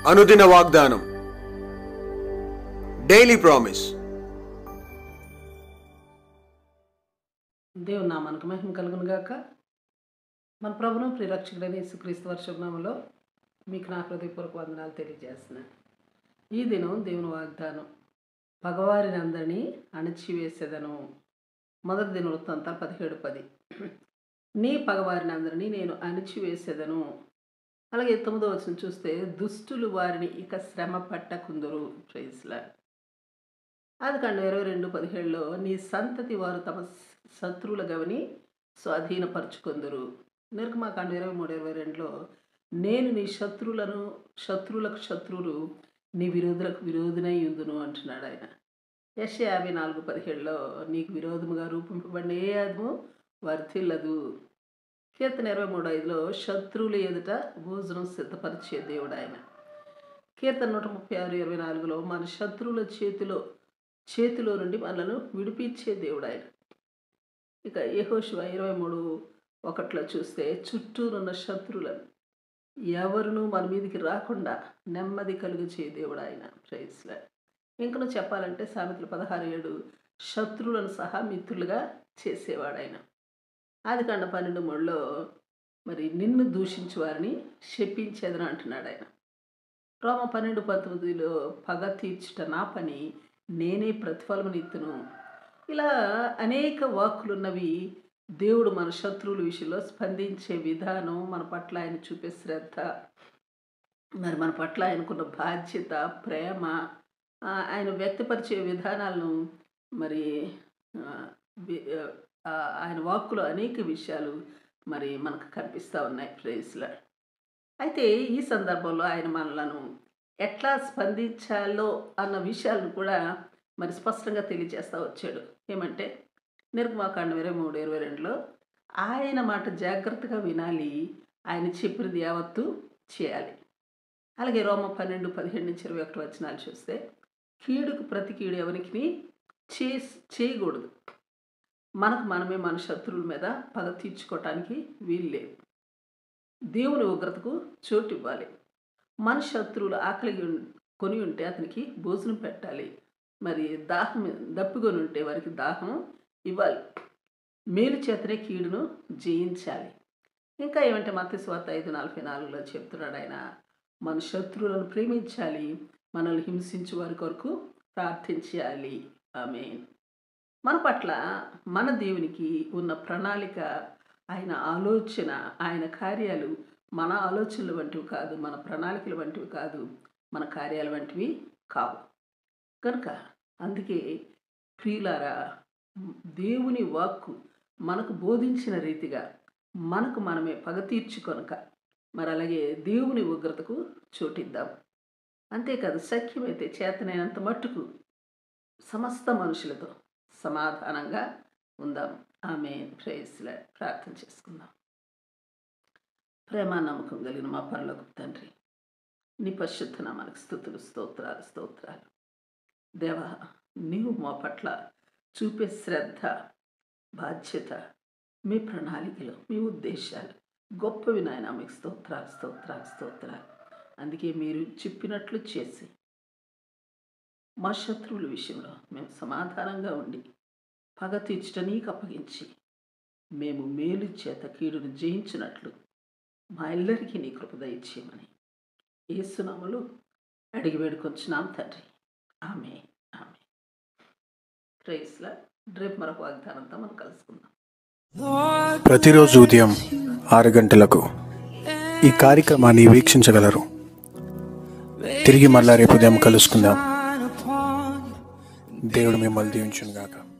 అనుదిన వాగ్దానం daily promise దేవుని నామానికి మహిమ కలుగును గాక మన ప్రభును ప్రిరక్షకుడైన యేసుక్రీస్తు వర్షనామంలో మీకు నా హృదయపూర్వక వందనాలు తెలియజేస్తున్నాను ఈ దినం దేవుని వాగ్దానం పగవారిని అందరినీ అణచివేసేదను మొదటి దిన వృత్తాంతాలు పదిహేడు పది నీ పగవారిని అందరినీ నేను అణిచివేసేదను అలాగే తొమ్మిదో వచ్చిన చూస్తే దుష్టులు వారిని ఇక శ్రమ పట్టకుందరు ప్రైజ్లా అది కండు ఇరవై రెండు పదిహేడులో నీ సంతతి వారు తమ శత్రువుల గవని స్వాధీనపరుచుకుందరు నిర్గమాకాండ ఇరవై మూడు ఇరవై రెండులో నేను నీ శత్రువులను శత్రువులకు శత్రువులు నీ విరోధులకు విరోధునై ఉందును అంటున్నాడు ఆయన యశ యాభై నాలుగు పదిహేడులో నీకు విరోధముగా రూపింపబడిన ఏ ఆదము వర్తిల్లదు కీర్తన ఇరవై మూడు ఐదులో శత్రువుల ఎదుట భోజనం సిద్ధపరిచే దేవుడు ఆయన కీర్తన నూట ముప్పై ఆరు ఇరవై నాలుగులో మన శత్రువుల చేతిలో చేతిలో నుండి మనలను విడిపించే దేవుడు ఆయన ఇక యెహోషువ ఇరవై మూడు ఒకట్లో చూస్తే చుట్టూరున్న శత్రువులను ఎవరును మన మీదకి రాకుండా నెమ్మది కలుగు చే దేవుడు ఆయన ప్రైస్లా ఇంకను చెప్పాలంటే సామెతలు పదహారు ఏడు శత్రువులను సహా మిత్రులుగా చేసేవాడు ఆయన ఆది కాండ పన్నెండు మూడులో మరి నిన్ను దూషించు వారిని శపించేదని అంటున్నాడు ఆయన రోమ పన్నెండు పంతొమ్మిదిలో పగ తీర్చుట నా పని నేనే ప్రతిఫలమునిత్తును ఇలా అనేక వాక్కులున్నవి దేవుడు మన శత్రువుల విషయంలో స్పందించే విధానం మన పట్ల ఆయన చూపే శ్రద్ధ మరి మన పట్ల ఆయనకున్న బాధ్యత ప్రేమ ఆ, ఆయన వ్యక్తపరిచే విధానాలను మరి ఆ, వి- ఆ, ఆయన వాక్కులో అనేక విషయాలు మరి మనకు కనిపిస్తూ ఉన్నాయి ప్రేస్లో అయితే ఈ సందర్భంలో ఆయన మనలను ఎట్లా స్పందించాలో అన్న విషయాలను కూడా మరి స్పష్టంగా తెలియజేస్తూ వచ్చాడు ఏమంటే నిర్గమాకాండం ఇరవై మూడు ఇరవై రెండులో ఆయన మాట జాగ్రత్తగా వినాలి ఆయన చెప్పినది యావత్తు చేయాలి అలాగే రోమ పన్నెండు పదిహేడు నుంచి ఇరవై ఒకటి వచనాలు చూస్తే కీడుకు ప్రతి కీడు ఎవరికి చే చేయకూడదు మనకు మనమే మన శత్రువుల మీద పగ తీర్చుకోవటానికి వీలు లేదు దేవుని ఉగ్రతకు చోటు ఇవ్వాలి మన శత్రువులు ఆకలి ఉన్- కొని ఉంటే అతనికి భోజనం పెట్టాలి మరి దాహం దప్పికొని ఉంటే వారికి దాహం ఇవ్వాలి మేలు చేతనే కీడును జయించాలి ఇంకా ఏమంటే మత్స్య స్వార్థ ఐదు నలభై నాలుగులో చెప్తున్నాడు ఆయన మన శత్రువులను ప్రేమించాలి మనల్ని హింసించే వారి కొరకు ప్రార్థించాలి ఆమె మన పట్ల మన దేవునికి ఉన్న ప్రణాళిక ఆయన ఆలోచన ఆయన కార్యాలు మన ఆలోచనలు వంటివి కాదు మన ప్రణాళికలు వంటివి కాదు మన కార్యాలు వంటివి కావు కనుక అందుకే ప్రియులారా దేవుని వాక్కు మనకు బోధించిన రీతిగా మనకు మనమే పగ తీర్చుకొనక మరి అలాగే దేవుని ఉగ్రతకు చోటిద్దాం అంతేకాదు సఖ్యమైతే చేతనైనంత మట్టుకు సమస్త మనుషులతో సమాధానంగా ఉందాం ఆమె ప్రేయస్లా ప్రార్థన చేసుకుందాం ప్రేమ నమ్మకం కలిగిన మా పరలోక తండ్రి నీ పరిశుద్ధ నామానికి స్థుతులు స్తోత్రాలు స్తోత్రాలు దేవా నీవు మా పట్ల చూపే శ్రద్ధ బాధ్యత మీ ప్రణాళికలు మీ ఉద్దేశాలు గొప్పవి నాయన మీకు స్తోత్రాలు స్తోత్రాలు స్తోత్రాలు అందుకే మీరు చెప్పినట్లు చేసి మా శత్రువుల విషయంలో మేము సమాధానంగా ఉండి పగ తీర్చుట నీకు అప్పగించి మేము మేలు చేత కీడును జయించినట్లు మా ఇల్లరికి నీ కృప దయచేయమని ఏసునామలు అడిగి వేడుకొంచున్నాం తండ్రి ఆమె ఆమె ప్రైస్లా రేపు మరొక వాగ్దానంతో మనం కలుసుకుందాం ప్రతిరోజు ఉదయం ఆరు గంటలకు ఈ కార్యక్రమాన్ని వీక్షించగలరు తిరిగి మళ్ళా రేపు ఉదయం కలుసుకుందాం దేవుడు మిమ్మల్ని దీవించును గాక